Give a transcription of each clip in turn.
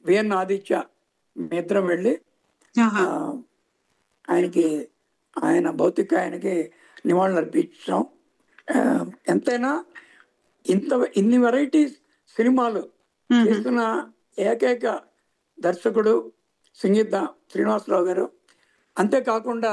VN Aditya మీ ఇద్దరం వెళ్ళి ఆహా. ఆ, ఆయనకి ఆయన భౌతిక ఆయనకి నివాళులు అర్పించాం ఆ, ఎంతైనా ఇంత ఇన్ని వెరైటీస్ సినిమాలు చేస్తున్న ఏకైక దర్శకుడు సంగీత శ్రీనివాసరావు గారు అంతేకాకుండా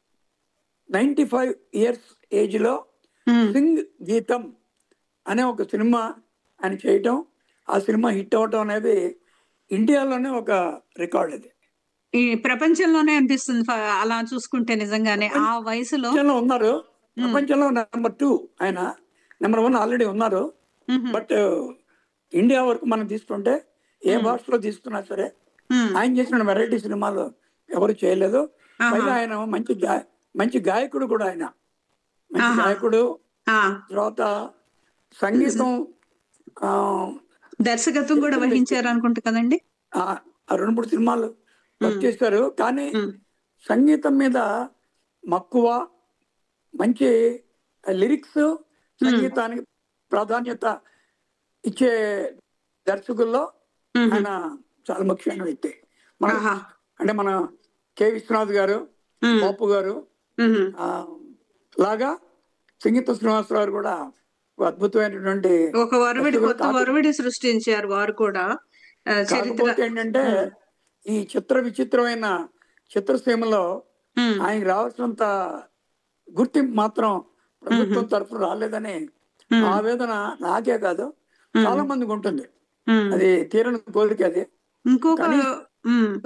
నైంటీ ఫైవ్ ఇయర్స్ ఏజ్లో మ్మ్. సింగ్ గీతం అనే ఒక సినిమా ఆయన చేయటం ఆ సినిమా హిట్ అవటం అనేది ఇండియాలోనే ఒక రికార్డ్ అది ఈ ప్రపంచంలోనే అనిపిస్తుంది ఫ- అలా చూసుకుంటే నిజంగానే ఆ వయసులో ప్రపంచంలో ఉన్నారు ప్రపంచంలో నెంబర్ టూ ఆయన నెంబర్ వన్ ఆల్రెడీ ఉన్నారు మ్మ్. బట్ ఇండియా వరకు మనం తీసుకుంటే ఏ భాషలో తీసుకున్నా సరే మ్మ్. ఆయన చేసిన వెరైటీ సినిమాలు ఎవరు చేయలేదు ఆహా. పైగా ఆయన మంచి గా- మంచి గాయకుడు కూడా ఆయన మంచి ఆహా. గాయకుడు ఆ, తర్వాత సంగీతం ఆ, దర్శకత్వం కూడా వహించారు అనుకుంటా కదండి ఆ ఆ రెండు మూడు సినిమాలు వర్క్ చేశారు కానీ మ్మ్. సంగీతం మీద మక్కువ మంచి లిరిక్స్ సంగీతానికి ప్రాధాన్యత ఇచ్చే దర్శకుల్లో మ్మ్. ఆయన చాలా ముఖ్యమైన వ్యక్తి మన ఆహా. అంటే మన కె విశ్వనాథ్ గారు మ్మ్. బాపు గారు మ్మ్. ఆ, లాగా సంగీత శ్రీనివాసరావు కూడా ఒక అద్భుతమైనటువంటి ఒక వరవిడి దర్శకుడు కొత్త కాదు. వరవిడి సృష్టించారు వారు కూడా ఆ, చరిత్ర కాకపోతే ఏంటంటే ఈ చిత్ర విచిత్రమైన చిత్రసీమలో మ్మ్. ఆయనకి రావాల్సినంత గుర్తింపు మాత్రం ప్రభుత్వం తరఫు రాలేదని ఆవేదన నాకే కాదు చాలా మందికి ఉంటుంది మ్మ్. అది తీరని కోరిక అది ఇంకొక కానీ- మ్మ్.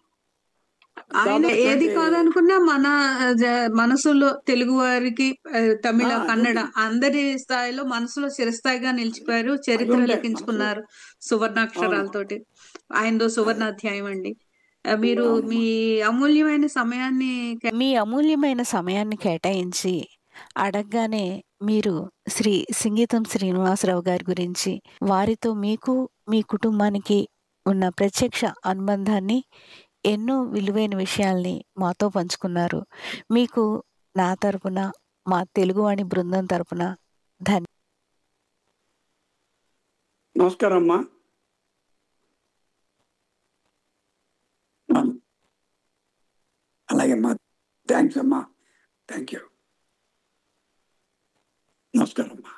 ఆయన చాలా ఏది ఇటువంటి- కాదనుకున్నా మన జ- మనసులో తెలుగు వారికి ఆ, తమిళ ఆ, కన్నడ అందరి స్థాయిలో మనసులో చిరస్థాయిగా నిలిచిపోయారు చరిత్ర ఉంటాయి లిఖించుకున్నారు సువర్ణాక్షరాలతోటి ఆయనదో సువర్ణ అధ్యాయం అండి ఆ, మీరు మీ అమూల్యమైన సమయాన్ని కే- మీ అమూల్యమైన సమయాన్ని కేటాయించి అడగగానే మీరు శ్రీ సంగీతం శ్రీనివాసరావు గారి గురించి వారితో మీకు మీ కుటుంబానికి ఉన్న ప్రత్యక్ష అనుబంధాన్ని ఎన్నో విలువైన విషయాల్ని మాతో పంచుకున్నారు మీకు నా తరపున మా తెలుగువాణి బృందం తరపున ధన్య నమస్కారం అమ్మా అలాగే అమ్మా థ్యాంక్స్ అమ్మా థ్యాంక్ యూ నమస్కారం అమ్మా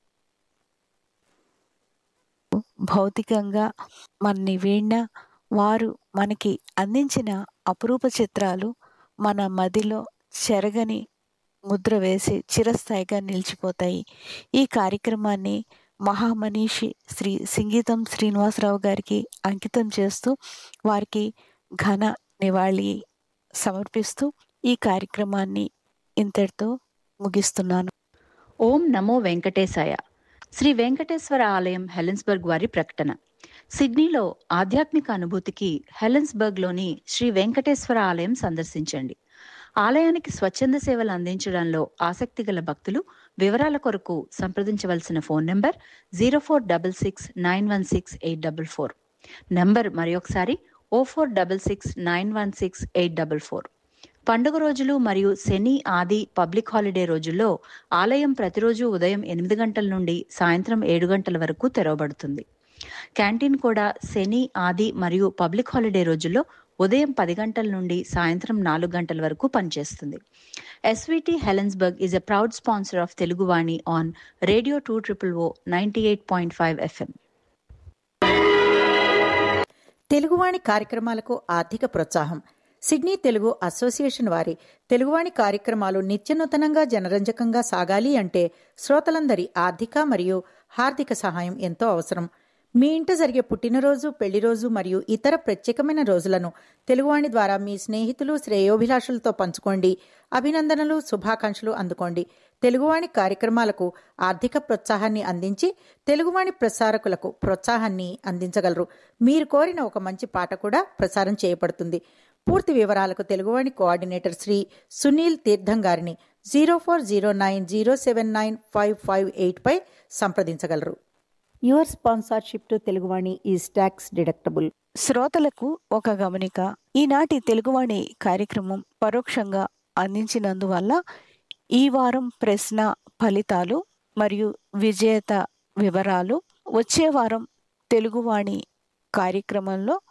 భౌతికంగా మనని వీణ వారు మనకి అందించిన అపురూప చిత్రాలు మన మదిలో చెరగని ముద్ర వేసి చిరస్థాయిగా నిలిచిపోతాయి ఈ కార్యక్రమాన్ని మహామనీషి శ్రీ సంగీతం శ్రీనివాసరావు గారికి అంకితం చేస్తూ వారికి ఘన నివాళి సమర్పిస్తూ ఈ కార్యక్రమాన్ని ఇంతటితో ముగిస్తున్నాను ఓం నమో వెంకటేశాయ శ్రీ వెంకటేశ్వర ఆలయం హెలెన్స్బర్గ్ వారి ప్రకటన సిడ్నీలో ఆధ్యాత్మిక అనుభూతికి హెలెన్స్బర్గ్లోని శ్రీ వెంకటేశ్వర ఆలయం సందర్శించండి ఆలయానికి స్వచ్ఛంద సేవలు అందించడంలో ఆసక్తి గల భక్తులు వివరాల కొరకు సంప్రదించవలసిన phone number zero four double six nine one six eight double four number మరొకసారి O four double six nine one six eight double four పండుగ రోజులు మరియు శని ఆది పబ్లిక్ హాలిడే రోజుల్లో ఆలయం ప్రతిరోజు ఉదయం ఎనిమిది గంటల నుండి సాయంత్రం ఏడు గంటల వరకు తెరవబడుతుంది క్యాంటీన్ కూడా శని ఆది మరియు పబ్లిక్ హాలిడే రోజుల్లో ఉదయం పది గంటల నుండి సాయంత్రం నాలుగు గంటల వరకు పనిచేస్తుంది SVT Helensburgh is a proud sponsor of Teluguvani on radio two triple O ninety eight point five FM Teluguvani కార్యక్రమాలకు ఆర్థిక ప్రోత్సాహం సిడ్నీ తెలుగు అసోసియేషన్ వారి తెలుగువాణి కార్యక్రమాలు నిత్యనూతనంగా జనరంజకంగా సాగాలి అంటే శ్రోతలందరి ఆర్థిక మరియు హార్దిక సహాయం ఎంతో అవసరం మీ ఇంట జరిగే పుట్టినరోజు పెళ్లిరోజు మరియు ఇతర ప్రత్యేకమైన రోజులను తెలుగువాణి ద్వారా మీ స్నేహితులు శ్రేయోభిలాషులతో పంచుకోండి అభినందనలు శుభాకాంక్షలు అందుకోండి తెలుగువాణి కార్యక్రమాలకు ఆర్థిక ప్రోత్సాహాన్ని అందించి తెలుగువాణి ప్రసారకులకు ప్రోత్సాహాన్ని అందించగలరు మీరు కోరిన ఒక మంచి పాట కూడా ప్రసారం చేయబడుతుంది పూర్తి వివరాలకు తెలుగువాణి కోఆర్డినేటర్ శ్రీ సునీల్ తీర్థం గారిని zero four zero nine zero seven nine five five eight పై సంప్రదించగలరు your sponsorship to Teluguvani is tax deductible శ్రోతలకు ఒక గమనిక ఈనాటి తెలుగువాణి కార్యక్రమం పరోక్షంగా అందించినందువల్ల ఈ వారం ప్రశ్న ఫలితాలు మరియు విజేత వివరాలు వచ్చే వారం తెలుగువాణి కార్యక్రమంలో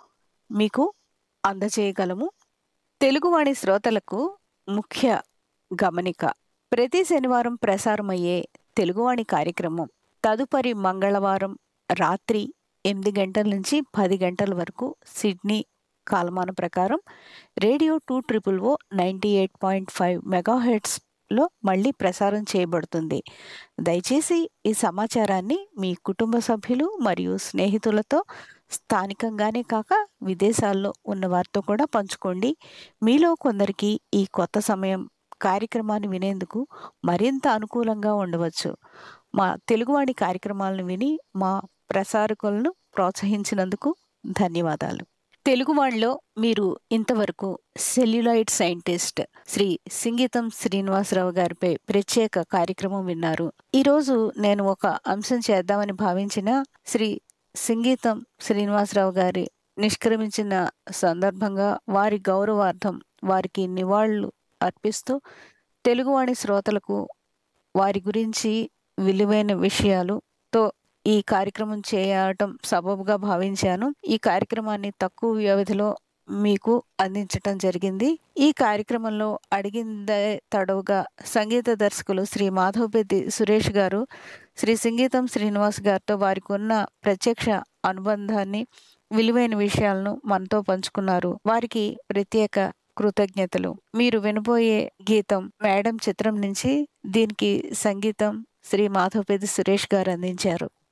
మీకు అందజేయగలము తెలుగువాణి శ్రోతలకు ముఖ్య గమనిక ప్రతి శనివారం ప్రసారమయ్యే తెలుగువాణి కార్యక్రమం తదుపరి మంగళవారం రాత్రి ఎనిమిది గంటల నుంచి పది గంటల వరకు సిడ్నీ కాలమాన ప్రకారం radio two triple O ninety eight point five మెగాహెడ్స్లో మళ్ళీ ప్రసారం చేయబడుతుంది దయచేసి ఈ సమాచారాన్ని మీ కుటుంబ సభ్యులు మరియు స్నేహితులతో స్థానికంగానే కాక విదేశాల్లో ఉన్న వారితో కూడా పంచుకోండి మీలో కొందరికి ఈ కొత్త సమయం కార్యక్రమాన్ని వినేందుకు మరింత అనుకూలంగా ఉండవచ్చు మా తెలుగువాణి కార్యక్రమాలను విని మా ప్రసారకులను ప్రోత్సహించినందుకు ధన్యవాదాలు తెలుగువాణిలో మీరు ఇంతవరకు సెల్యులాయిడ్ సైంటిస్ట్ శ్రీ సింగీతం శ్రీనివాసరావు గారిపై ప్రత్యేక కార్యక్రమం విన్నారు ఈరోజు నేను ఒక అంశం చేద్దామని భావించిన శ్రీ సింగీతం శ్రీనివాసరావు గారి నిష్క్రమించిన సందర్భంగా వారి గౌరవార్థం వారికి నివాళులు అర్పిస్తూ తెలుగువాణి శ్రోతలకు వారి గురించి విలువైన విషయాలుతో ఈ కార్యక్రమం చేయటం సబబుగా భావించాను ఈ కార్యక్రమాన్ని తక్కువ వ్యవధిలో మీకు అందించటం జరిగింది ఈ కార్యక్రమంలో అడిగిందే తడవుగా సంగీత దర్శకులు శ్రీ మాధవపెద్ది సురేష్ గారు శ్రీ సంగీతం శ్రీనివాస్ గారితో వారికి ఉన్న ప్రత్యక్ష అనుబంధాన్ని విలువైన విషయాలను మనతో పంచుకున్నారు వారికి ప్రత్యేక కృతజ్ఞతలు మీరు వినబోయే గీతం మేడం చిత్రం నుంచి దీనికి సంగీతం శ్రీ మాధవపేది సురేష్ గారు అందించారు